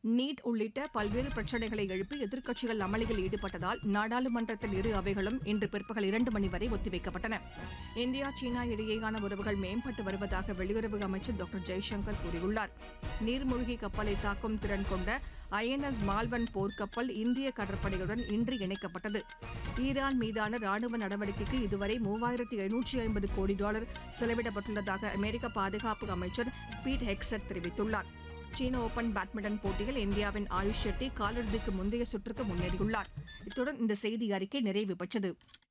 NEET உள்ளிட்ட பல்வேறு பிரச்சினைகளை எழுப்பி எதிர்க்கட்சிகள் அமளியில் ஈடுபட்டதால் நாடாளுமன்றத்தின் இரு அவைகளும் இன்று பிற்பகல் இரண்டு மணி வரை ஒத்திவைக்கப்பட்டன இந்தியா சீனா இடையேயான உறவுகள் மேம்பட்டு வருவதாக வெளியுறவு அமைச்சர் டாக்டர் ஜெய்சங்கர் கூறியுள்ளார் நீர்மூழ்கி கப்பலை தாக்கும் திறன் கொண்ட ஐஎன்எஸ் மால்வன் போர்க்கப்பல் இந்திய கடற்படையுடன் இன்று இணைக்கப்பட்டது ஈரான் மீதான ராணுவ நடவடிக்கைக்கு இதுவரை மூவாயிரத்து எழுநூற்றி ஐம்பது கோடி டாலர் செலவிடப்பட்டுள்ளதாக அமெரிக்க பாதுகாப்பு அமைச்சர் பீட் ஹெக்ஸட் தெரிவித்துள்ளார் சீன ஓபன் பேட்மிண்டன் போட்டியில் இந்தியாவின் ஆயுஷ் ஷெட்டி காலிறுதிக்கு முந்தைய சுற்றுக்கு முன்னேறியுள்ளார் இத்துடன் இந்த செய்தி அறிக்கை நிறைவு பெற்றது